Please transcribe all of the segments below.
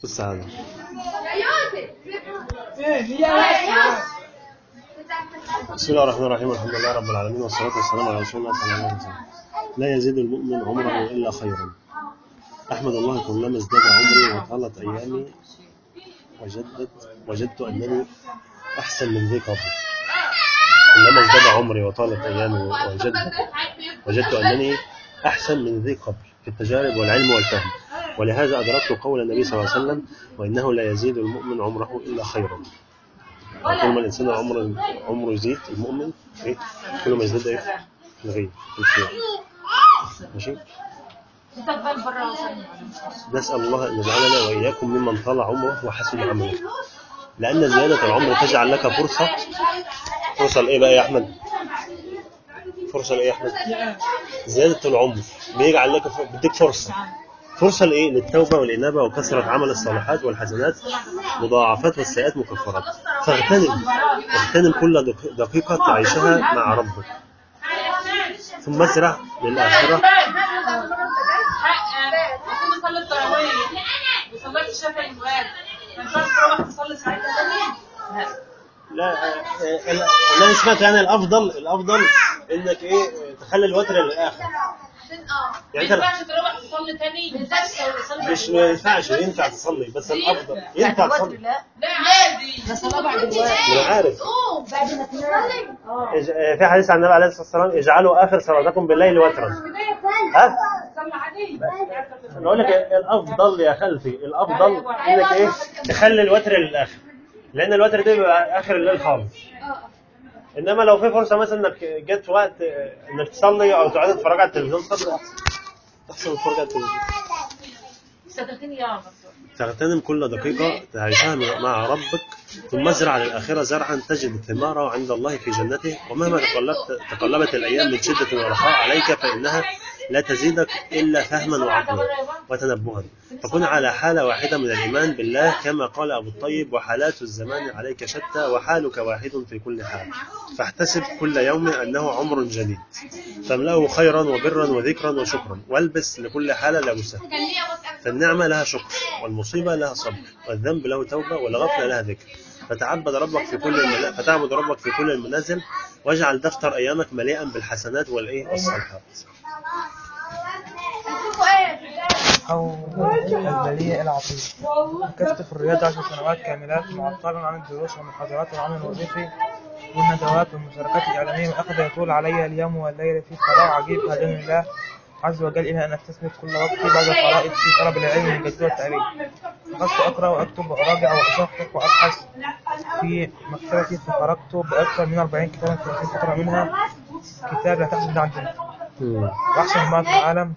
السعادة بسم الله الرحمن الرحيم الحمد لله رب العالمين والصلاة والسلام على رسول الله صلى الله عليه وسلم لا يزيد المؤمن عمره إلا خيرا أحمد الله كلما ازداد عمري وطالت أيامي وجدت وجدت أنني أحسن من ذي قبل كلما ازداد عمري وطالت أيامي وجدت وجدت أنني أحسن من ذي قبل في التجارب والعلم والفهم ولهذا أدركت قول النبي صلى الله عليه وسلم وإنه لا يزيد المؤمن عمره إلا خيرا كل ما الإنسان عمره عمره يزيد المؤمن إيه؟ كل ما يزداد إيه؟ الغيب الخير ماشي مستقبل برا وصلنا نسأل الله أن يجعلنا وإياكم ممن طال عمره وحسن عمله لأن زيادة العمر تجعل لك فرصة فرصة لإيه بقى يا أحمد؟ فرصة لإيه يا أحمد؟ زيادة العمر بيجعل لك ف- بيديك فرصة فرصة لإيه؟ للتوبة والإنابة وكثرة عمل الصالحات والحسنات مضاعفات والسيئات مكفرات فاغتنم اغتنم كل دق- دقيقة تعيشها مع ربك ثم اسرع للآخرة كنت بصلي التراويح وصليت الشافعي المغاد ما ينفعش تروح تصلي ساعتها تاني؟ لا لا آه، آه، لا اللي انا سمعت يعني الافضل الافضل انك ايه تخلي الوتر للاخر ما يعني انت ينفعش تروح تصلي تاني ما ينفعش تصلي مش ما ينفعش ينفع تصلي بس الافضل ينفع تصلي لا عادي ده صلاة بعد الوقت انا عارف بعد ما تنام إج- آه، في حديث عن النبي عليه الصلاه والسلام اجعلوا اخر صلاتكم بالليل وترا ها صلي عادي انا اقول لك الافضل يا خلفي الافضل انك ايه تخلي الوتر للاخر لان الوتر ده بيبقى اخر الليل خالص انما لو في فرصه مثلا انك جت وقت آه، انك تصلي او تقعد تتفرج على التلفزيون صلي احسن احسن من الفرجه على التلفزيون صدقني يا عمر تغتنم كل دقيقة تعيشها مع ربك ثم ازرع للآخرة زرعا تجد ثماره عند الله في جنته ومهما تقلبت تقلبت الأيام من شدة ورخاء عليك فإنها لا تزيدك إلا فهما وعقلا وتنبها فكن على حالة واحدة من الإيمان بالله كما قال أبو الطيب وحالات الزمان عليك شتى وحالك واحد في كل حال فاحتسب كل يوم أنه عمر جديد فاملأه خيرا وبرا وذكرا وشكرا والبس لكل حالة لبسها فالنعمة لها شكر والمصيبة لها صبر والذنب له توبة والغفلة لها ذكر فتعبد ربك في كل المنا... فتعبد ربك في كل المنازل واجعل دفتر أيامك مليئا بالحسنات والإيه والصالحات أو البلية العطية ركزت في الرياضة عشر سنوات كاملات معطلا عن الدروس والمحاضرات والعمل الوظيفي والندوات والمشاركات الإعلامية وأخذ يطول علي اليوم والليل في فراغ عجيب هداني الله عز وجل إلى أن أستثمر كل وقتي بعد الفرائض في طلب العلم والجد والتأليف أخذت أقرأ وأكتب وأراجع وأصحح وأبحث في مكتبتي فخرجت بأكثر من 40 كتابا في هذه الفترة منها كتاب لا تحزن عن وأحسن ما في العالم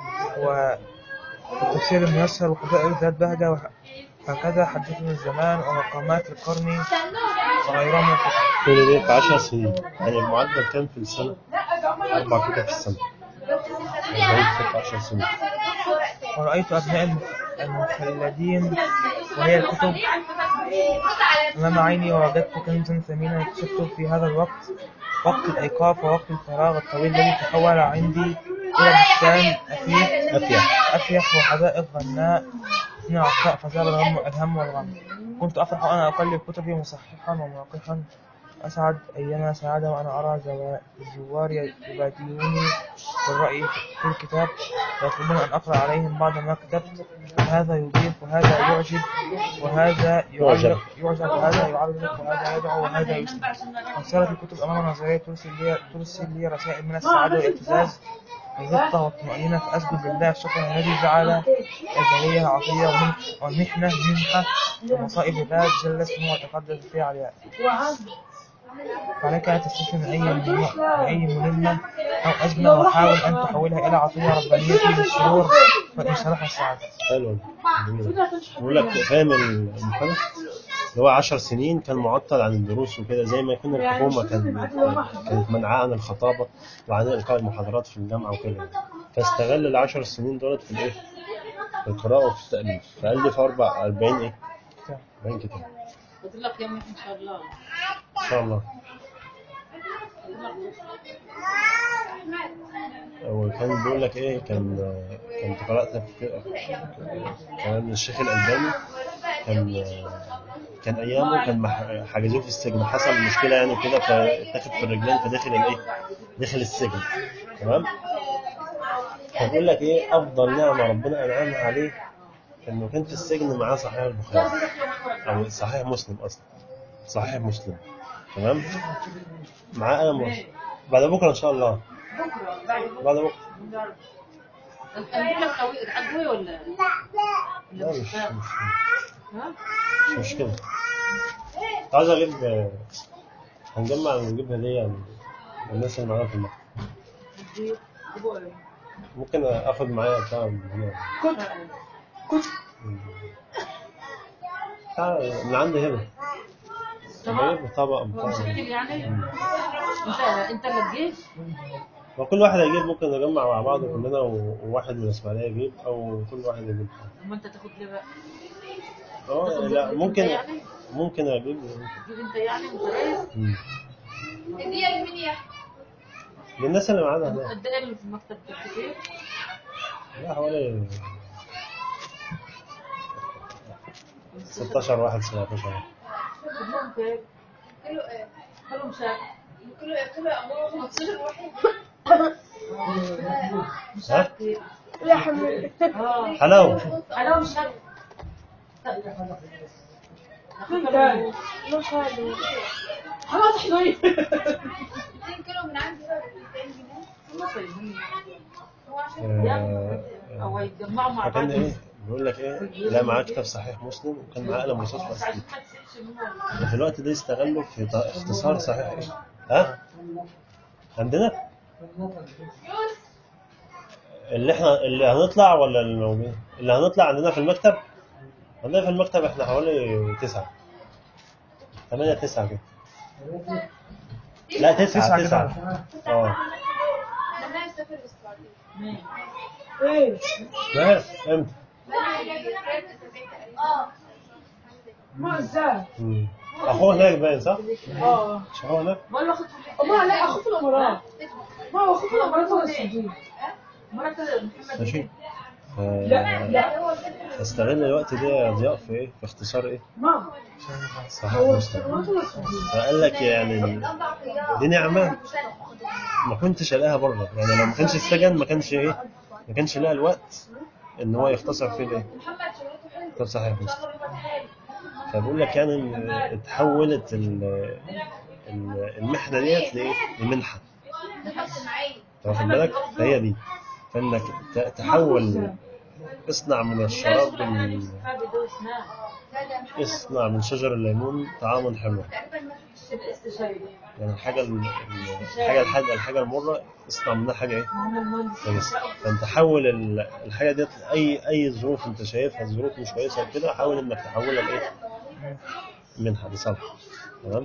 والتفسير الميسر وحدائق ذات بهجة وح- هكذا حدثنا الزمان ومقامات القرن وغيرها من الكتب كل دي في 10 سنين يعني المعدل كام في السنة؟ أربع كتب في السنة يعني في 10 سنين ورأيت أبناء المخ- المخلدين وهي الكتب أمام عيني ووجدت كنزا ثمينا اكتشفته في هذا الوقت وقت الإيقاف ووقت الفراغ الطويل الذي تحول عندي إلى بستان أفيح أفيح أفيح وحدائق غناء من عطاء فزال الهم, الهم والغم كنت أفرح وأنا أقلب كتبي مصححا ومناقحا أسعد أيام سعادة وأنا أرى زوا- الزوار يبادلوني بالرأي في الكتاب ويطلبون أن أقرأ عليهم بعض ما كتبت وهذا يضيف وهذا يعجب وهذا يعلق يعجب وهذا يعلق وهذا يدعو وهذا يسلم وصارت الكتب أمام نظرية ترسل لي ترسل لي رسائل من السعادة والاعتزاز والرقة والطمأنينة فأسجد لله شكرا الذي جعل البرية عطية ومنح- والمحنة منحة ومصائب ذات جل اسمه وتقدس في علياء فعليك أن تستسلم لأي من- لأي ملمة أو أزمة وحاول أن تحولها إلى عطية ربانية للسرور والانشراح والسعادة حلو جميل. بقول لك فاهم المخالف اللي هو 10 سنين كان معطل عن الدروس وكده زي ما يكون الحكومة كانت كانت منعاه عن الخطابة وعن إلقاء المحاضرات في الجامعة وكده فاستغل العشر سنين دولت في الإيه؟ في القراءة وفي التأليف فألف أربع 40 إيه؟ 40 كتاب قلت لك يا أمي إن شاء الله إن شاء الله وكان بيقول لك ايه كان كنت قرأت في كان الشيخ الألباني كان كان ايامه كان مح- حجزوه في السجن حصل مشكله يعني كده فاتاخد في الرجلين فدخل الايه دخل السجن تمام فبيقول لك ايه افضل نعمه ربنا انعمها عليه انه كان في السجن معاه صحيح البخاري او صحيح مسلم اصلا صحيح مسلم تمام معاه قلم رصاص. بعد بكره ان شاء الله بكره بعد بكره بعد بكره اجيب لك قوي عدوي ولا لا مش مش ها؟ مش مشكله عايز اجيب هنجمع ونجيب هديه للناس اللي معانا في المكتب دي جيبوا ايه؟ ممكن اخد معايا بتاع من هنا كتب كتب بتاع من عندي هنا جايب طبق بتاع مشكل يعني انت انت اللي تجيب وكل واحد هيجيب ممكن نجمع مع بعض كلنا و- وواحد من الاسماعيليه يجيب او كل واحد يجيب اما انت تاخد ليه بقى اه تاخد لا ليه ممكن انت يعني ممكن اجيب تجيب انت يعني انت رئيس مم. هدية لمين يا للناس اللي معانا هنا قد ايه اللي في المكتب ده كتير لا حوالي 16 واحد 17 واحد كلهم كام كيلو ايه كلهم شاب كيلو ايه كيلو يا امور 15 واحد مش ها؟ عارف كتير يا حمد اه حلاوه انا مش عارف مش حلو خلاص حلوين 200 كيلو من عندي بقى ب 200 جنيه هو عشان آه، او هيتجمعوا مع بعض فكان ايه بيقول لك ايه لا معاه كتاب صحيح مسلم وكان معاه قلم رصاص بس وأسئلة. عشان ما تسيبش منهم وفي الوقت ده يستغلوا في ت- اختصار صحيح ايه ها عندنا اللي احنا اللي هنطلع ولا اللي موجود اللي هنطلع عندنا في المكتب عندنا في المكتب احنا حوالي تسعة ثمانية تسعة كده لا تسعة تسعة تسعة اه انا اسافر السعوديه مين؟ لا امتى اه ما ازاي مم. اخوه هناك باين صح؟ اه مش هو هناك؟ بقول له اخد في ما لا اخو في الامارات ما هو اخو في الامارات ولا السعوديه مرات محمد ماشي ف... لا لا استغل الوقت ده يا ضياء في ايه؟ في اختصار ايه؟ ما صحيح هو مسلم الامارات ولا السعوديه فقال لك يعني دي نعمة ما كنتش الاقيها بره يعني لو ما كانش السجن ما كانش ايه ما كانش لها الوقت ان هو يختصر فيه الايه محمد شغلته حلوه كتاب صحيح مسلم الله يبارك حلو فبقول لك يعني إن اتحولت ال- ال- المحنه ديت لايه لمنحه دخلت معايا أنت واخد بالك فهي دي فانك ت- تحول اصنع من الشراب ال- لا ده محمد اصنع من شجر الليمون طعاما حلوا تقريبا ما فيش يعني الحاجه ال- ال- الحاجه الحاجه الحاجه المره اصنع منها حاجه ايه كويسه فانت حول ال- الحاجه ديت اي اي ظروف انت شايفها ظروف مش كويسه كده حاول انك تحولها لايه منها لصالح تمام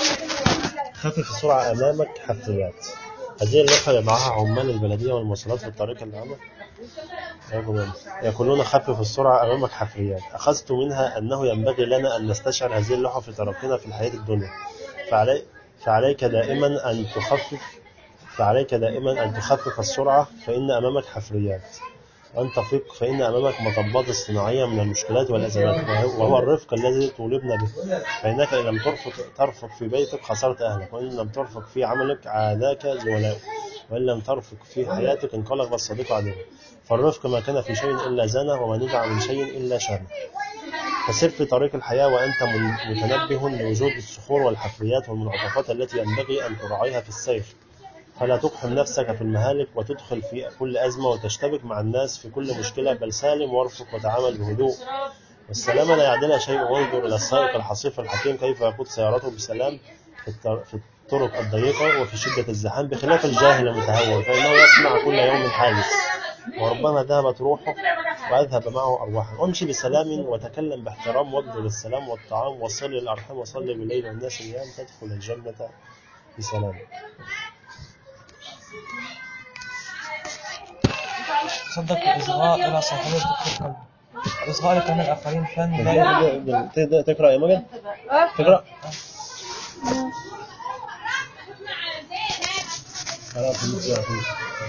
خفف السرعه امامك حفريات هذه اللوحه يضعها عمال البلديه والمواصلات في الطريق العام يقولون- يقولون خفف السرعه امامك حفريات اخذت منها انه ينبغي لنا ان نستشعر هذه اللوحه في طريقنا في الحياه الدنيا فعلي فعليك دائما ان تخفف فعليك دائما أن تخفف السرعة فإن أمامك حفريات وأن تفيق فإن أمامك مطبات اصطناعية من المشكلات والأزمات وهو وهو الرفق الذي طولبنا به فإنك إن لم ترفق ترفق في بيتك خسرت أهلك وإن لم ترفق في عملك عاداك زملائك وإن لم ترفق في حياتك انقلب الصديق عدوك فالرفق ما كان في شيء إلا زانه وما نزع من شيء إلا شانه فسر في طريق الحياة وأنت من- متنبه لوجود الصخور والحفريات والمنعطفات التي ينبغي أن تراعيها في السير فلا تقحم نفسك في المهالك وتدخل في كل أزمة وتشتبك مع الناس في كل مشكلة بل سالم وارفق وتعامل بهدوء والسلامة لا يعدلها شيء وانظر إلى السائق الحصيف الحكيم كيف يقود سيارته بسلام في الطر- في الطرق الضيقة وفي شدة الزحام بخلاف الجاهل المتهور فإنه يصنع كل يوم حادث وربما ذهبت روحه وأذهب معه أرواحه وامشي بسلام وتكلم باحترام وابذل السلام والطعام وصل للأرحام وصل بالليل والناس نيام تدخل الجنة بسلام تصدق الإصغاء إلى صاحب القلب الإصغاء لكلام الآخرين فن لا تقدر تقرأ يا مجد؟ تقرأ؟ خلاص بالنسبة لك.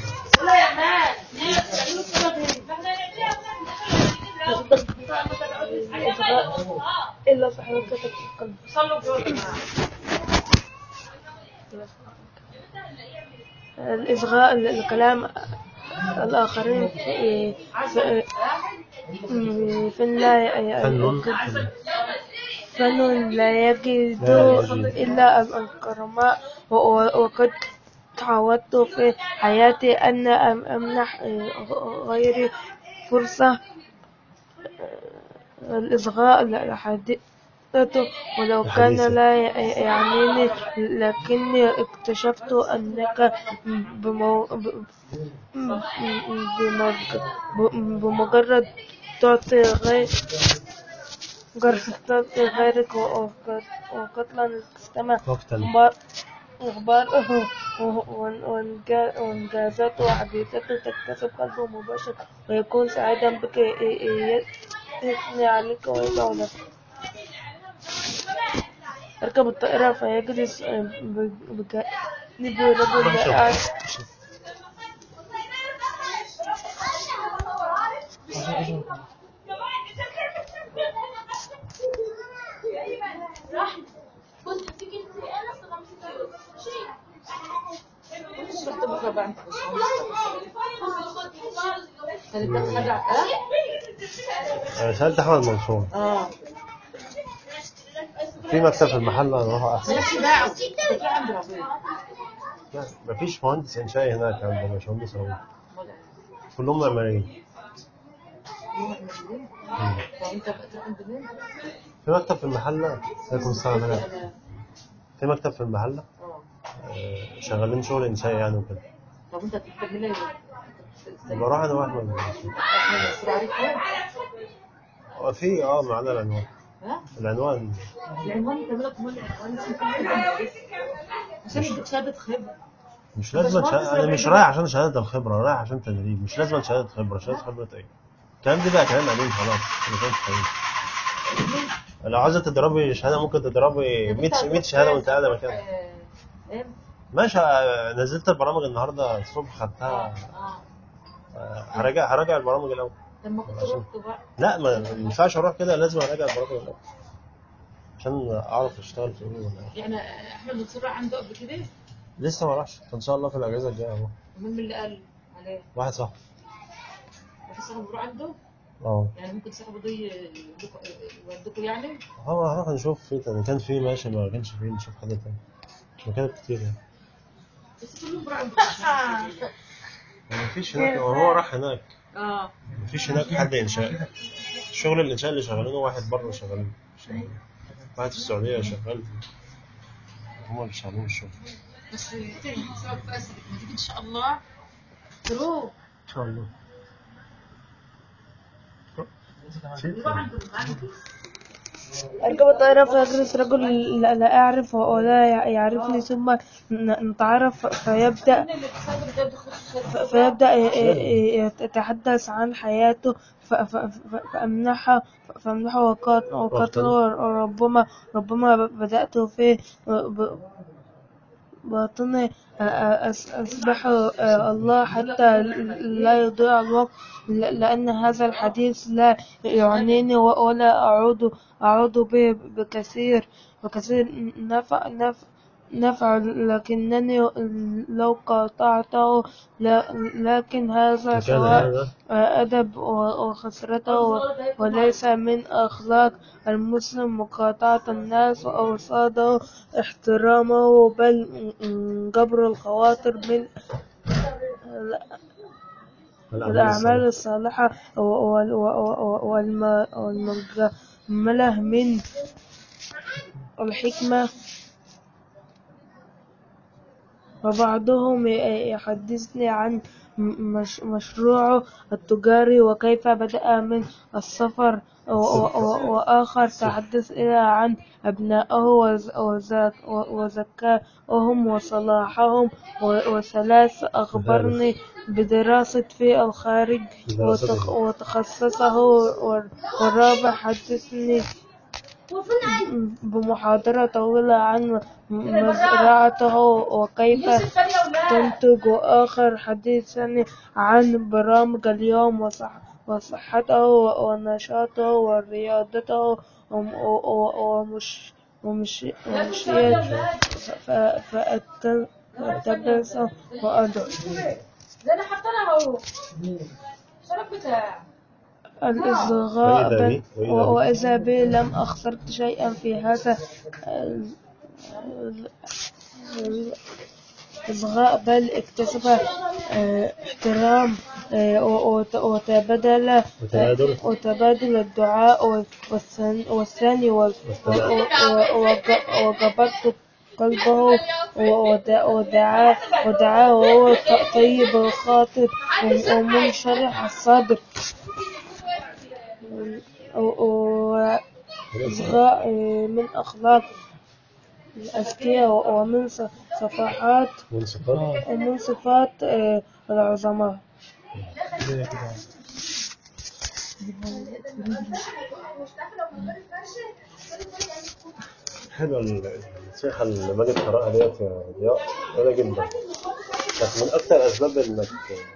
إلا في حركتك في القلب صلوا بجوز يا جماعة الإصغاء الكلام الآخرين في في, في لا فن فن لا يجد لا يجد. إلا الكرماء و- و- وقد تعودت في حياتي أن أم- أمنح غيري فرصة الإصغاء الحديث ولو كان الحديثة. لا ي- يعنيني لكني اكتشفت أنك بمو... ب- بمج- بمجرد تعطي غير مجرد تعطي غيرك وقت- وقتلا تستمع وقتا أخبار أخباره وإنجا- وإنجازاته وحديثاته تكتسب قلبه مباشر ويكون سعيدا بك ي- ي- يثني عليك ويدعو لك يركب الطائرة فيجلس ب- بجانب رجل قاعد رحت بكرة بقى انت كانت ده حاجة اه آه، سألت أحمد منصور اه في مكتب في المحل أنا أروح أحسن مالكش دعوة ده في عند ربنا لا مفيش مهندس إنشائي هناك عند باشمهندس رؤوف كلهم معماريين طب انت بقى تروح عند مين؟ في مكتب في المحلة عليكم السلام عليكم في مكتب في المحلة اه آه، شغالين شغل إنشائي يعني وكده طب انت بتعمل ايه؟ بروح أنا وأحمد احنا مسؤول عليك ايه؟ هو في أه معانا العنوان ها؟ العنوان العنوان انت مالك مال العنوان لازم يكون عندك عشان يديك شهادة خبرة مش لازم شهادة أنا مش رايح عشان شهادة الخبرة أنا رايح عشان تدريب مش لازم شهادة خبرة شهادة خبرة إيه الكلام دي بقى كلام قديم خلاص أنا فهمت خلاص لو عايزة تضربي شهادة ممكن تضربي 100 100 شهادة وأنت قاعدة مكانك آه، ايه؟ ماشي آه، نزلت البرامج النهارده الصبح خدتها اه آه، هراجع هراجع البرامج الاول طب ما كنت رحت بقى لا ما ما ينفعش اروح كده لازم اراجع البرامج الاول عشان اعرف اشتغل في ايه ولا إيه. يعني احمد منصور عنده قبل كده لسه ما راحش ان شاء الله في الاجازه الجايه اهو مين من اللي قال عليه؟ واحد صاحبي في صاحبه بيروح عنده؟ اه يعني ممكن صاحبه ده يوديكوا يعني؟ هو هنروح نشوف في تاني كان في ماشي ما كانش في نشوف حاجه تاني مكاتب كتير يعني بس كلهم بيروحوا عنده ما فيش هناك هو راح هناك اه ما فيش هناك حد انشاء شغل الانشاء اللي شغالينه واحد بره شغالين واحد في السعوديه شغال هم اللي شغالين الشغل بس تيجي تقعد بقى ما تيجي ان شاء الله تروح ان شاء الله يروح عنده أركب الطائرة فيجلس رجل لا لا أعرف ولا يعرفني ثم ن- نتعرف فيبدأ فيبدأ ي- ي- يتحدث عن حياته ف- ف- ف- فأمنحه فأمنحه وقت وقتله ربما ربما بدأت في ب- باطني أس- أسبح الله حتى لا يضيع الوقت ل- لأن هذا الحديث لا يعنيني و- ولا أعود أعود به بكثير بكثير نفع نفع نفع لكنني لو قاطعته لا- لكن هذا كان سواء هذا أدب وخسرته وليس من أخلاق المسلم مقاطعة الناس وأوصاده احترامه بل جبر الخواطر من الأعمال الصالحة وال- وال- والم- والمجملة من الحكمة وبعضهم يحدثني عن مش- مشروعه التجاري وكيف بدأ من الصفر و- و- وآخر تحدث إلى عن أبنائه وز- وزك- وذكائهم وصلاحهم و- وثلاث أخبرني بدراسة في الخارج وتخ- وتخصصه والر- والرابع حدثني بمحاضرة طويلة عن مزرعته وكيف يوسف فادي يا ولاد تنتج وآخر حديثا عن برامج اليوم وصح وصحته ونشاطه ورياضته وم- و- و- ومش ومشي ومشية فأتبس وأدعو ده انا حاطه انا اهو الشرف بتاع الإصغاء وإذا بل بي- وإذا بي. وإذا بي لم أخسرت شيئا في هذا ال- ال- الإصغاء بل اكتسب آه، احترام آه، و- وت- وتبادل وتبادل. وتبادل الدعاء والثاني والثاني وال- و- و- وج- وجبرت قلبه ودعا ودعا ودعا وهو طيب الخاطر ومنشرح الصدر وإصغاء من أخلاق الأذكياء ومن صفحات من صفات ومن صفات آه، العظماء زي كده حلوة النصيحة اللي ماجد قرأها ديت يا ضياء حلوة جدا كانت من أكتر أسباب إنك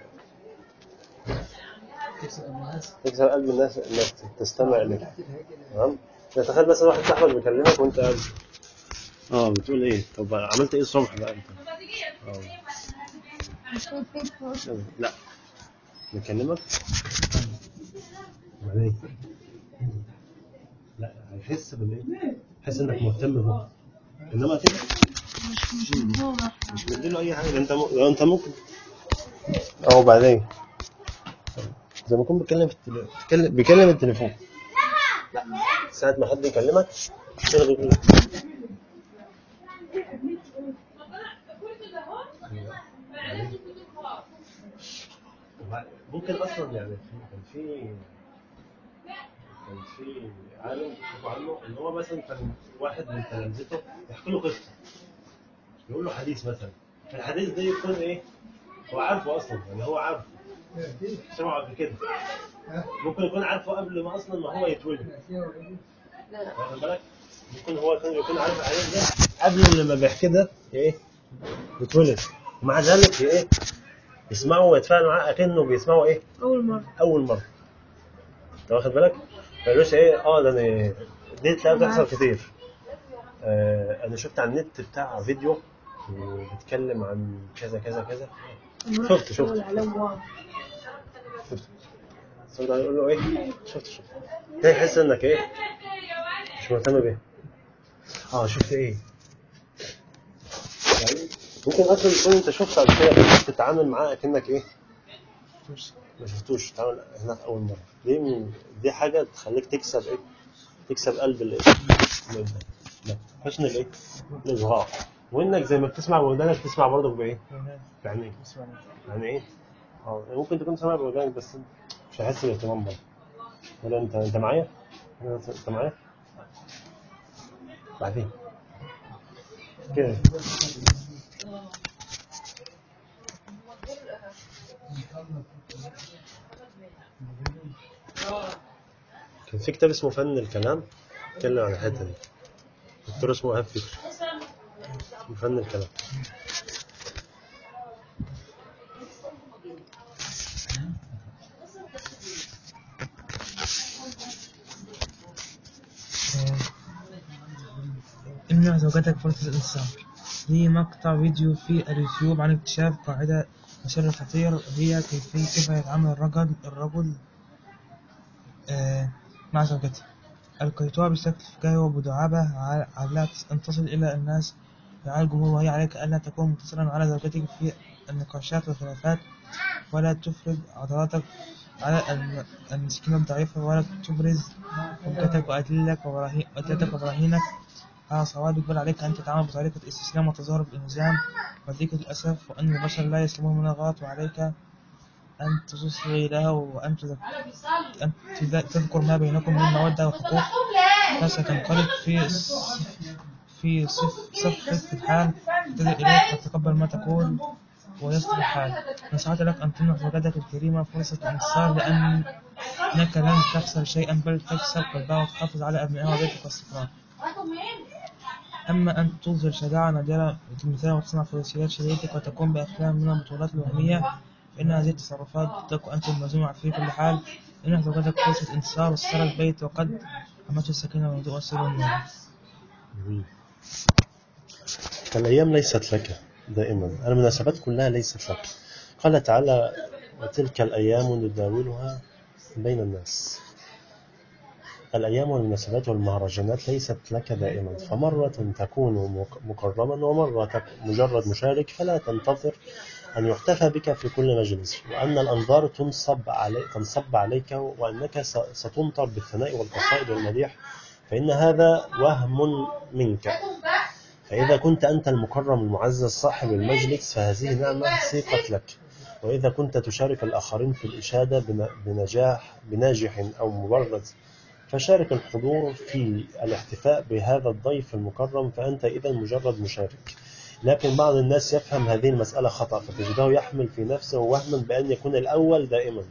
تكسر قلب الناس إنك تستمع إليك تمام؟ تخيل مثلا واحد صاحبك بيكلمك وأنت قاعد اه بتقول ايه؟ طب عملت ايه الصبح بقى انت؟ اه لا بكلمك وبعدين لا هيحس بالايه؟ يحس انك مهتم بيه انما كده مش مديله اي حاجه ده انت م... ده انت ممكن اه بعدين زي ما يكون بيتكلم في التليفون بيتكلم بيكلم التليفون لا ساعة ما حد يكلمك الغي كل ممكن اصلا يعني في كان في كان في عالم كتبوا عنه ان هو مثلا كان واحد من تلامذته يحكي له قصه يقول له حديث مثلا الحديث ده يكون ايه؟ هو عارفه اصلا يعني هو عارفه سمعه قبل كده ممكن يكون عارفه قبل ما اصلا ما هو يتولد واخد بالك؟ ممكن هو كان يكون عارف الحديث ده قبل لما بيحكي ده ايه؟ يتولد ومع ذلك ايه؟ يسمعه ويتفاعل معاه اكنه بيسمعه ايه؟ أول مرة اول مره انت واخد بالك ما يقولوش ايه اه ده انا دي تلاقيها بتحصل كتير آه انا شفت على النت بتاع فيديو وبيتكلم عن كذا كذا كذا شفت شفت شفت صوت يقول له ايه شفت شفت ده يحس انك ايه مش مهتم بيه اه شفت ايه يعني ممكن اصلا تكون انت شفت قبل كده تتعامل معاه كأنك ايه ما شفتوش تعمل هناك اول مره دي من دي حاجه تخليك تكسب ايه تكسب قلب الايه اللي قدام. لا حسن الايه الاصغاء وانك زي ما بتسمع بودانك تسمع برضك بايه بعينيك يعني ايه اه ممكن تكون سامع بودانك بس مش هحس باهتمام برضه ولا انت انت معايا انت معايا بعدين كده كان في كتاب اسمه فن الكلام اتكلم عن الحته دي دكتور اسمه ايهاب فكري اسمه فن الكلام امنع زوجتك فرصة الانتصار لي مقطع فيديو في اليوتيوب عن اكتشاف قاعدة نشر خطير هي كيفية كيف يتعامل الرجل الرجل آه مع زوجته ألقيتها بشكل فكاهي وبدعابة ع- على أن تصل إلى الناس على الجمهور وهي عليك ألا تكون مقتصرا على زوجتك في النقاشات والخلافات ولا تفرض عضلاتك على الم- المسكينة الضعيفة ولا تبرز حجتك وأدلتك وبراهين- وأدلتك وبراهينك على صوابك بل عليك أن تتعامل بطريقة استسلام وتظاهر بالإنهزام وذلك للأسف وأن البشر لا يسلمون من الغلط وعليك أن تصغي له وأن تذك- أن تذ- تذكر ما بينكم من مودة وحقوق فستنقلب في صف في صف صفة الحال تدعو إليك فتقبل ما تقول ويصلح الحال نصحت لك أن تمنح زوجتك الكريمة فرصة الانتصار لأنك لن تخسر شيئا بل تكسب قلبها وتحافظ على أبنائها وبيتك واستقرار أما أن تظهر شجاعة نادرة مثلا وتصنع فروسيات شريكك وتقوم بأفلام من البطولات الوهمية فإن هذه التصرفات ضدك وأنت الملزوم في كل حال إنها توجدك فرصة انتصار وسترى البيت وقد حمته السكينة والهدوء والسر والنور فالأيام ليست لك دائما المناسبات كلها ليست لك قال تعالى وتلك الأيام نداولها بين الناس الأيام والمناسبات والمهرجانات ليست لك دائما فمرة تكون مك- مكرما ومرة تكون مجرد مشارك فلا تنتظر أن يحتفى بك في كل مجلس وأن الأنظار تنصب علي تنصب عليك وأنك س- ستمطر بالثناء والقصائد والمديح فإن هذا وهم منك فإذا كنت أنت المكرم المعزز صاحب المجلس فهذه نعمة سيقت لك وإذا كنت تشارك الآخرين في الإشادة بن- بنجاح بناجح أو مبرز فشارك الحضور في الاحتفاء بهذا الضيف المكرم فأنت إذا مجرد مشارك لكن بعض الناس يفهم هذه المسألة خطأ فتجده يحمل في نفسه وهما بأن يكون الأول دائما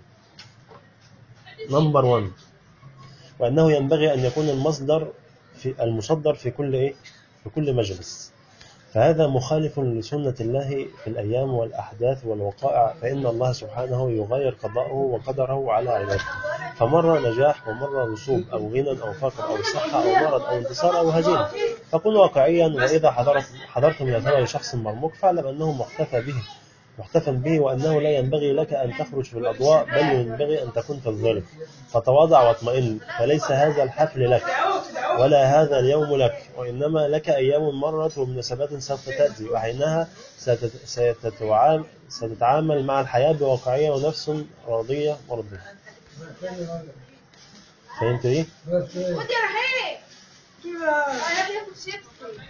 نمبر 1 وأنه ينبغي أن يكون المصدر في المصدر في كل إيه؟ في كل مجلس فهذا مخالف لسنة الله في الأيام والأحداث والوقائع فإن الله سبحانه يغير قضاءه وقدره على عباده فمرة نجاح ومرة رسوب أو غنى أو فقر أو صحة أو مرض أو انتصار أو هزيمة فكن واقعيا وإذا حضرت حضرت من ثمر شخص مرموق فاعلم أنه محتفى به محتفى به وأنه لا ينبغي لك أن تخرج في الأضواء بل ينبغي أن تكون في الظل فتواضع واطمئن فليس هذا الحفل لك ولا هذا اليوم لك وإنما لك أيام مرت ومناسبات سوف تأتي وحينها ستت- ستتعامل, ستتعامل مع الحياة بواقعية ونفس راضية مرضية فهمت إيه؟ خد يا رحيم انا بياخد شيبسي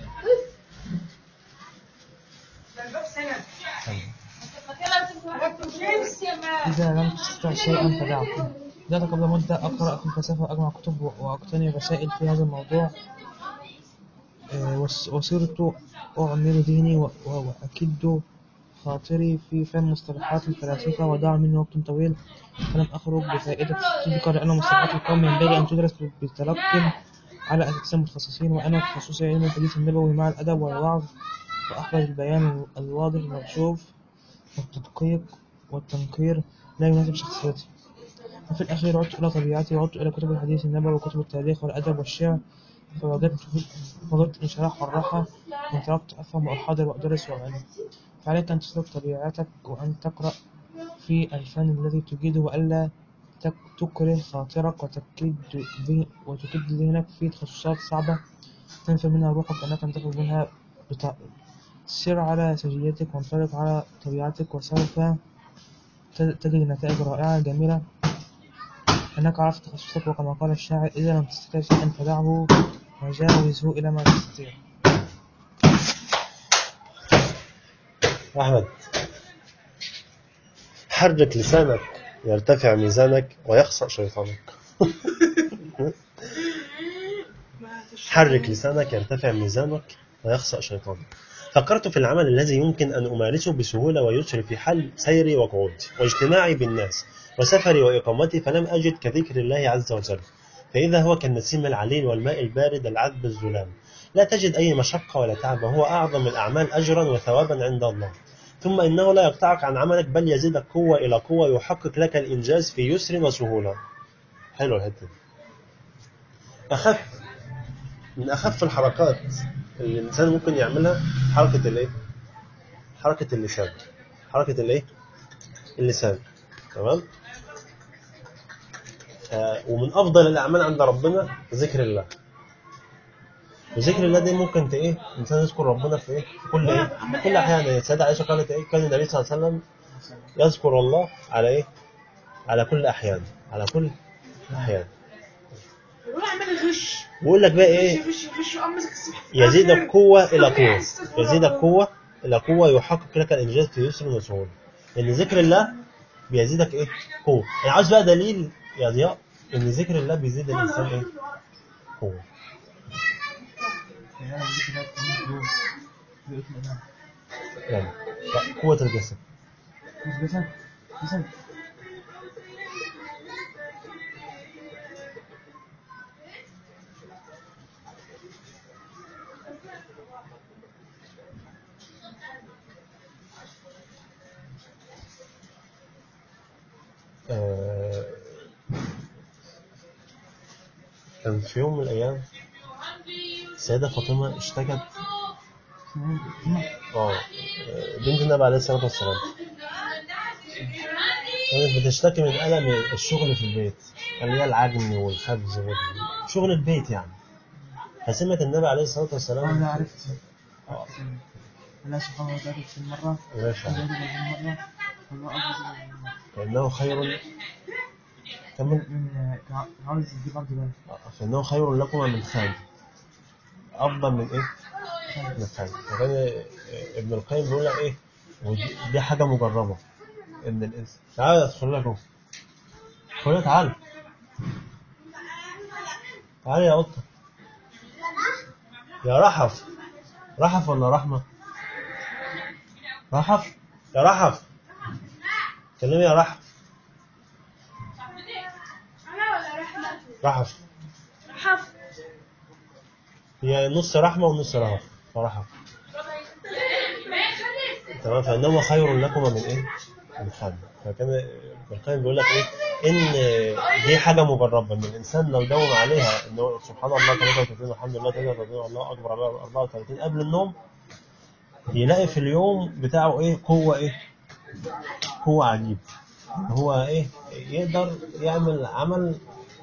إذا لم تستطع شيئا فدعه بدأت قبل مدة أقرأ في الفلسفة وأجمع كتب وأقتني رسائل في هذا الموضوع آه، وص- وصرت أعمر ذهني و- و- وأكد خاطري في فهم مصطلحات الفلاسفة وضاع مني وقت طويل فلم أخرج بفائدة تذكر لأن مصطلحات القوم ينبغي أن تدرس بتلق على أساس متخصصين وأنا تخصصي علم الحديث النبوي مع الأدب والوعظ وأحفظ البيان الواضح المكشوف والتدقيق والتنكير لا يناسب شخصيتي وفي الأخير عدت إلى طبيعتي وعدت إلى كتب الحديث النبوي وكتب التاريخ والأدب والشعر فوجدت وجدت الانشراح والراحة وتركت أفهم وأحاضر وأدرس وأعلم فعليك أن تسلك طبيعتك وأن تقرأ في الفن الذي تجيده وألا تك- تكره خاطرك وتكد ذه- وتكد ذهنك في تخصصات صعبة تنفي منها روحك وأنك تنتفع منها بط... سر على سجيتك وانطلق على طبيعتك وسوف ت- تجد نتائج رائعة جميلة أنك عرفت تخصصك وكما قال الشاعر إذا لم تستطع شيئا فدعه وجاوزه إلى ما تستطيع أحمد حرك لسانك يرتفع ميزانك ويخسأ شيطانك حرك لسانك يرتفع ميزانك ويخسأ شيطانك فكرت في العمل الذي يمكن أن أمارسه بسهولة ويسر في حل سيري وقعودي واجتماعي بالناس وسفري وإقامتي فلم أجد كذكر الله عز وجل فإذا هو كالنسيم العليل والماء البارد العذب الظلام لا تجد أي مشقة ولا تعب وهو أعظم الأعمال أجرا وثوابا عند الله ثم إنه لا يقطعك عن عملك بل يزيدك قوة إلى قوة يحقق لك الإنجاز في يسر وسهولة حلو الحتة دي. أخف من أخف الحركات اللي الإنسان ممكن يعملها حركة الإيه؟ حركة اللسان حركة الإيه؟ اللسان تمام؟ آه ومن أفضل الأعمال عند ربنا ذكر الله وذكر الله دي ممكن ت ايه الانسان يذكر ربنا في ايه في كل ايه في كل احيان السيده عائشه قالت ايه كان النبي صلى الله عليه وسلم يذكر الله على ايه على كل احيان على كل احيان يقول اعمل غش بيقول لك بقى ايه غش غش وقام ماسك السلاح يزيدك قوه الى قوه يزيدك قوه الى قوه يحقق لك الانجاز في يسر وسهوله لان ذكر الله بيزيدك ايه قوه انا عاوز بقى دليل يا ضياء ان ذكر الله بيزيد الانسان ايه قوه يعني قوه الجسد كان في يوم من الأيام السيدة فاطمة اشتكت اه بنت النبي عليه الصلاة والسلام كانت بتشتكي من ألم الشغل في البيت اللي هي العجن والخبز وشغل البيت يعني فسمعت النبي عليه الصلاة والسلام أنا عرفت الله سبحانه وتعالى في المرة ماشي. وجعل في المرة والله أكبر فإنه خير كمل من كان عاوز يجيب عبد الله فإنه خير لكم من خادم أفضل من إيه؟ من خادم فكان ابن القيم بيقول لك إيه؟ ودي دي حاجة مجربة إن الإنسان تعالى ادخل لك أهو ادخل تعالى تعالى يا قطة يا رحف رحف ولا رحمة؟ رحف يا رحف كلمي يا رحف رحف حف هي نص رحمة ونص رهف فرحف تمام فإنما خير لكم من إيه؟ من خادم فكان ابن القيم بيقول لك إيه؟ إن دي حاجة مجربة إن الإنسان لو داوم عليها إن هو سبحان الله 33 والحمد لله 33 الله أكبر 34 قبل النوم يلاقي في اليوم بتاعه إيه؟ قوة إيه؟ قوة عجيب هو إيه؟ يقدر يعمل عمل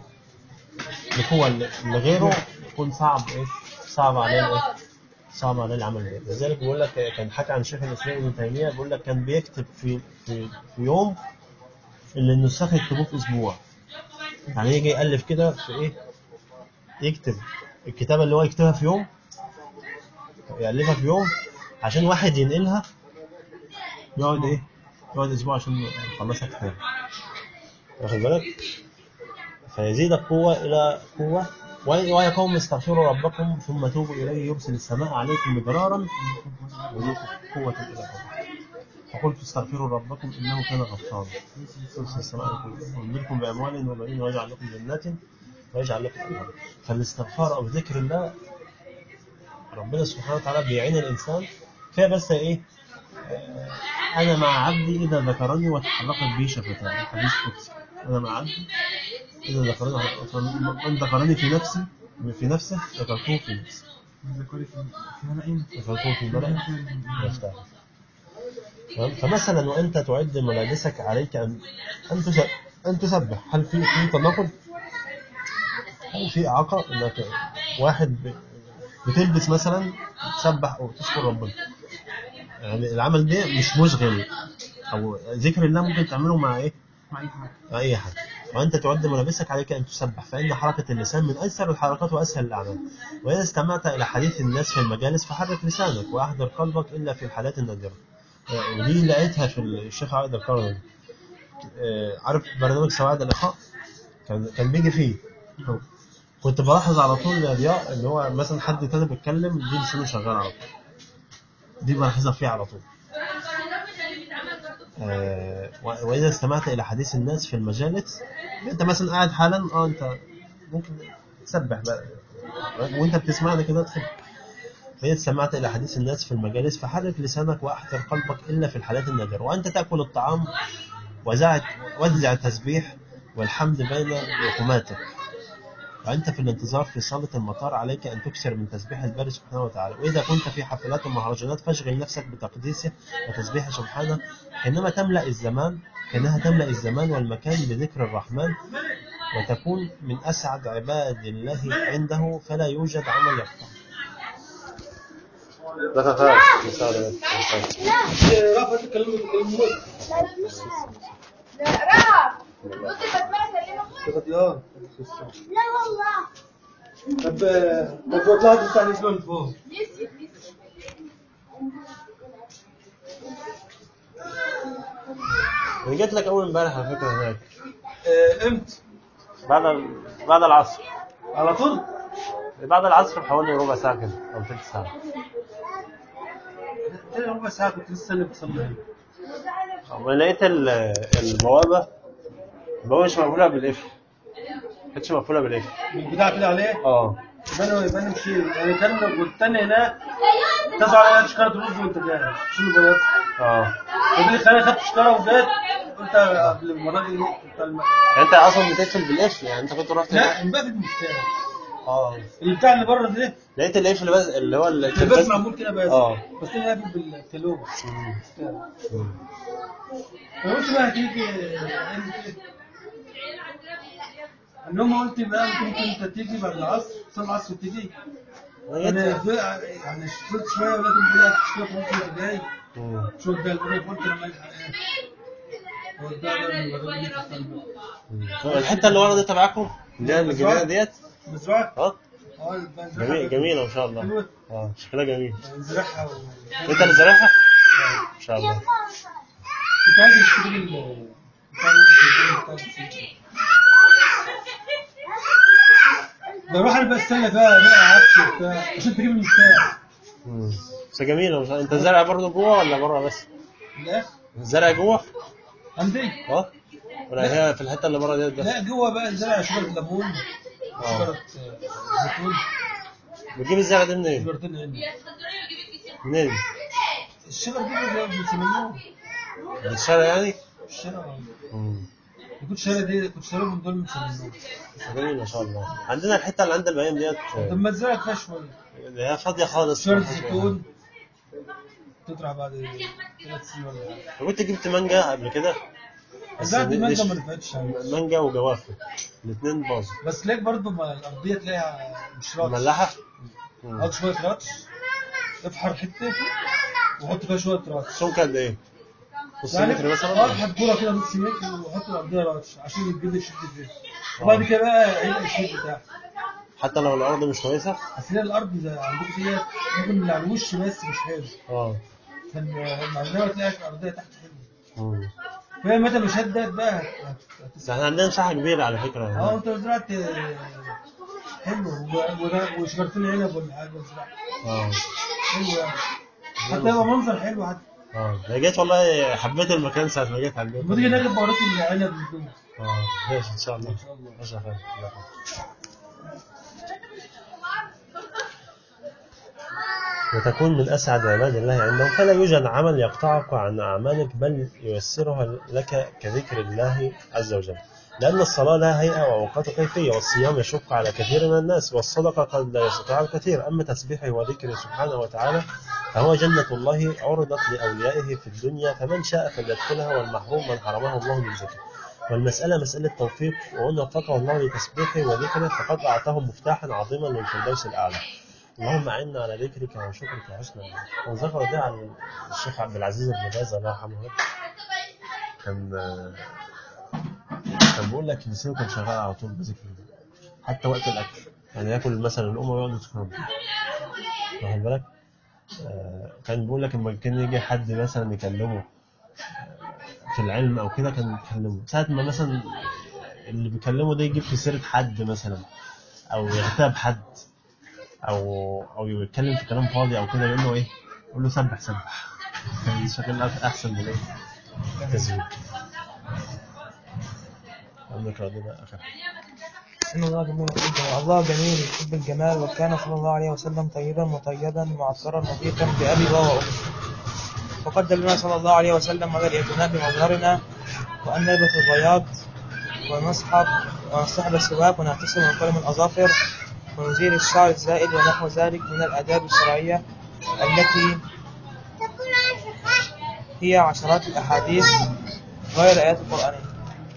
بقوة اللي غيره يكون صعب إيه؟ صعب عليه الإيه؟ صعب عليه العمل ده لذلك بيقول لك كان حكى عن شيخ الاسلام ابن تيميه بيقول لك كان بيكتب في في, في يوم اللي النساخ يكتبوه في اسبوع يعني يجي يالف كده في ايه يكتب الكتابه اللي هو يكتبها في يوم يالفها في يوم عشان واحد ينقلها يقعد ايه يقعد اسبوع عشان يخلصها كتاب واخد بالك فيزيدك قوة إلى قوة ويا قوم استغفروا ربكم ثم توبوا إليه يرسل السماء عليكم مدرارا ويوسف قوة إلى قوة فقلت استغفروا ربكم إنه كان غفارا يرسل السماء عليكم ويمدكم بأموال وبنين ويجعل لكم جنات ويجعل لكم أنهارا فالاستغفار أو ذكر الله ربنا سبحانه وتعالى بيعين الإنسان فيها بس إيه آه، أنا مع عبدي إذا ذكرني وتحركت بي شفتاه حديث قدسي أنا مع عبدي إذا ذكرني من ذكرني في نفسي في نفسه ذكرته في نفسي ذكري في في ملائين ذكرته في الملأ يفتح تمام؟ فمثلا وأنت تعد ملابسك عليك أن أن تسبح أن تسبح هل في في تناقض؟ هل في إعاقة إنك واحد ب- بتلبس مثلا تسبح أو تذكر ربنا يعني العمل ده مش مشغل أو ذكر الله ممكن تعمله مع إيه؟ مع أي حاجة مع أي حد وأنت تعد ملابسك عليك أن تسبح فإن حركة اللسان من أيسر الحركات وأسهل الأعمال وإذا استمعت إلى حديث الناس في المجالس فحرك لسانك وأحضر قلبك إلا في الحالات النادرة آه، ودي لقيتها في الشيخ عائد القرني آه، عارف برنامج سواعد الإخاء كان كان بيجي فيه كنت بلاحظ على طول يا ضياء ان هو مثلا حد تاني بيتكلم دي لسانه شغال على طول دي بلاحظها فيه على طول آه، و- واذا استمعت الى حديث الناس في المجالس انت مثلا قاعد حالا اه انت ممكن تسبح بقى وانت بتسمعني كده ادخل فإذا استمعت إلى حديث الناس في المجالس فحرك لسانك وأحضر قلبك إلا في الحالات النادرة وأنت تأكل الطعام وزع وزع التسبيح والحمد بين لقماتك وأنت في الانتظار في صالة المطار عليك أن تكثر من تسبيح الباري سبحانه وتعالى وإذا كنت في حفلات ومهرجانات فاشغل نفسك بتقديسه وتسبيحه سبحانه حينما تملأ الزمان كأنها تملأ الزمان والمكان بذكر الرحمن وتكون من أسعد عباد الله عنده فلا يوجد عمل يخفى ده خلاص رافع تكلموا تكلموا لا رعب بصي بسمعها كلمة اه لا والله طب طب طلعت الثاني شلون فوق نسيت نسيت أنا جيت لك أول امبارح على فكرة هناك امتى بعد ال- بعد العصر على طول بعد العصر بحوالي ربع ساعة كده أو ثلث ساعة تاني ربع ساعة كنت لسه اللي بصلي ولقيت ال- البوابة البوابة مش مقفولة بالقفل ما كانتش مقفولة بالقفل البتاع كده عليه اه يبان يبان نمشي يعني كان والتاني هناك تسعة على شكارة رز وانت جاي شنو بياض اه وده اللي خلاني خدت شكارة وجيت قلت قبل ما الراجل يقف بتاع الم- يعني انت اصلا بتقفل بالقفل يعني انت كنت رحت لا هناك امبارح مش كده اه اللي بتاع اللي بره ده لقيت القفل بس اللي هو اللي بس التلفاز معمول كده بس اه بس انا قافل بالكالون مم. مم. انا قلت بقى هتيجي النوم قلت بقى ممكن انت تيجي بعد العصر صلاه العصر تيجي ما انا جيت- في- يعني شفت شويه ولكن بقول لك شويه ممكن جاي مم. شو ده البريك قلت لما الحق ايه هو ده ده اللي بدأ لي في القلب. مم. الحته اللي ورا دي تبعكم اللي هي الجنينه ديت مزرعه اه اه بنزرعها جميل جميله ما شاء الله حلوه اه شكلها جميل بنزرعها و... انت اللي زارعها ما شاء الله كنت عايز اشتري ال بتاع الوقت بتاع السيتي. بروح انا بقى استنى بقى بقى عفش وبتاع عشان تجيب المفتاح مم. بس جميله ما شاء الله انت زارع برضه جوه ولا بره بس لا زارع جوه عندي اه ولا هي في الحته اللي بره ديت بس لا جوه بقى زرع شجرة ليمون شجرة آه، زيتون بتجيب الزرع ده منين؟ شجرتين عنب منين؟ الشجر دي اللي بنسميوه من الشارع يعني؟ الشجرة مم. كنت شاري دي كنت شاري من دول من سمنوه جميل ما شاء الله عندنا الحته اللي عند البيان ديت طب ما تزرع فيها شوية اللي هي فاضيه خالص شجرة زيتون تطلع بعد ثلاث سنين ولا حاجة كنت جبت مانجا قبل كده بس زرعت دي- مانجا دي- ما نفعتش مانجا وجوافه الاثنين باظوا بس ليك برضه ما الأرضية تلاقيها مش راتش مملحه؟ مم. حط شوية راتش افحر حتة وحط فيها شوية راتش سمك قد ايه؟ نص يعني متر اه مثلا؟ احط كورة كده نص متر وحط الأرضية راتش عشان الجلد يشد فيها وبعد كده بقى هيبقى الشيب بتاعها حتى لو الارض مش كويسه؟ اصل هي الارض زي عندكم ديت ممكن من على الوش بس مش حلو اه فالمعلومه تلاقي الارضيه تحت حلو مم. فهي متى لو شدت بقى هت- هت- بس احنا عندنا مساحه كبيره على فكره اه يعني. انت لو زرعت آه، حلو و- و- وشجرتين عنب ولا حاجه زرعت اه حلو يعني حتى يبقى منظر حلو حتى اه انا جيت والله حبيت المكان ساعه ما جيت على البيت لما تيجي نجيب بهارات العنب من دول اه ماشي ان شاء الله ان شاء الله ماشي يا خالد الله يخليك. وتكون من أسعد عباد الله عندهم فلا يوجد عمل يقطعك عن أعمالك بل ييسرها لك كذكر الله عز وجل لأن الصلاة لها هيئة وأوقات كيفية والصيام يشق على كثير من الناس والصدقة قد لا يستطيع الكثير أما تسبيحه وذكره سبحانه وتعالى فهو جنة الله عرضت لأوليائه في الدنيا فمن شاء فليدخلها والمحروم من حرمه الله من ذكره والمسألة مسألة توفيق وأن وفقه الله لتسبيحه وذكره فقد أعطاه مفتاحا عظيما للفردوس الأعلى اللهم أعنا على ذكرك وشكرك وحسن عبادتك وذكر ده عن الشيخ عبد العزيز بن باز الله يرحمه كان كان بيقول لك لسانه كان شغال على طول بذكر الله حتى وقت الأكل يعني ياكل مثلا الأم ويقعد يذكر ربنا واخد بالك آه، كان بيقول لك لما كان يجي حد مثلا يكلمه في العلم او كده كان يكلمه ساعة ما مثلا اللي بيكلمه ده يجيب في سيرة حد مثلا او يغتاب حد او او يتكلم في كلام فاضي او كده يقول له ايه يقول له سبح سبح كان شكل احسن من ايه التزوير عندك رد بقى اخر إن الله جميل جدا الله جميل يحب الجمال وكان صلى الله عليه وسلم طيبا مطيبا معطرا نظيفا بأبي وأمي وقد دلنا صلى الله عليه وسلم على الاعتناء بمظهرنا وأن نلبس البياض ونصحب ونصطحب السواك ونغتسل ونقلم الأظافر ونزيل الشعر الزائد ونحو ذلك من الآداب الشرعية التي هي عشرات الأحاديث غير الآيات القرآنية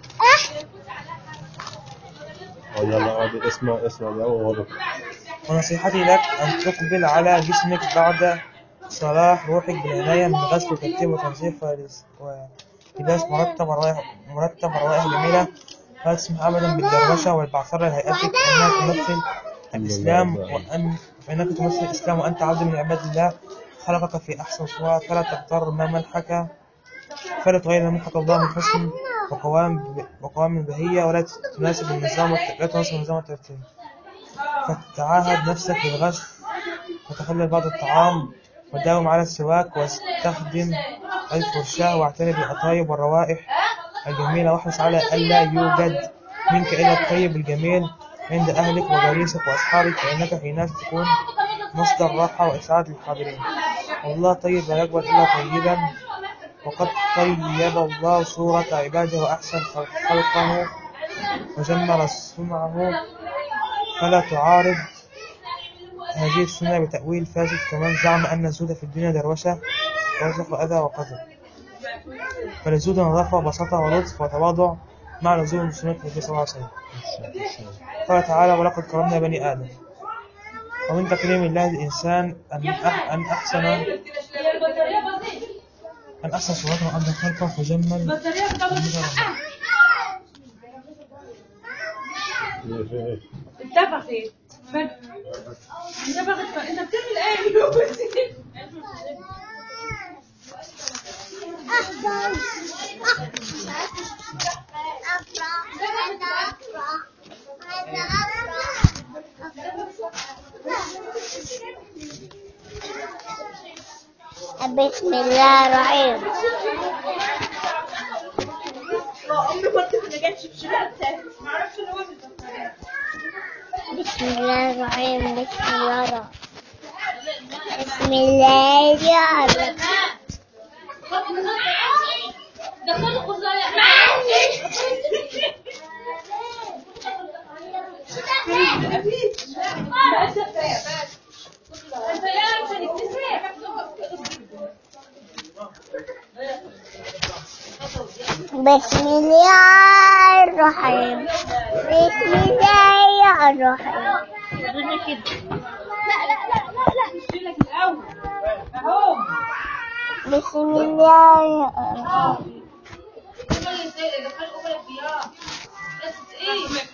اه يلا اقعد اسمع اسمع الاول وغلط ونصيحتي لك أن تقبل على جسمك بعد صلاح روحك بالعناية من غسل وترتيب وتنظيف ولبس- ولباس مرتب وروائح مرتب وروائح جميلة لا تسمح أبدا بالدروشة والبعثرة لهيئتك إنها تمثل الإسلام وأن فإنك تمثل الإسلام وأنت عبد من عباد الله خلقك في أحسن صورة فلا تغتر ما ملحك فلا تغير ما ملحك الله من حسن وقوام وقوام بهية ولا تناسب النظام والت- لا تناسب النظام والترتيب فتعاهد نفسك بالغسل وتخلل بعض الطعام وداوم على السواك واستخدم الفرشاة واعتني بالأطايب والروائح الجميلة واحرص على ألا يوجد منك إلا الطيب الجميل عند أهلك وجليسك وأصحابك فإنك حينئذ تكون مصدر راحة وإسعاد للحاضرين والله طيب لا يقبل إلا طيبا وقد طيب الله صورة عباده وأحسن خلق- خلقه وجمل صنعه فلا تعارض هذه السنة بتأويل فاسد كمن زعم أن الزهد في الدنيا دروشة ووصف أذى وقذر فالزهد نظافة وبساطة ولطف وتواضع مع لزوم سنة النبي صلى الله عليه وسلم قال تعالى ولقد كرمنا بني آدم ومن تكريم الله الإنسان أن أح أن أحسن أن أحسن صورته وأبدى خلقه فجمل انتفخت فجأة انتفخت انت بتعمل ايه بسم الله الرحيم امي كنت ما جاتش في شباب ما اعرفش ان هو بسم الله الرحيم بسم الله الرحيم بسم الله الرحيم بسم الله الرحيم بسم الله الرحيم لك الاول اهو بسم الله الرحيم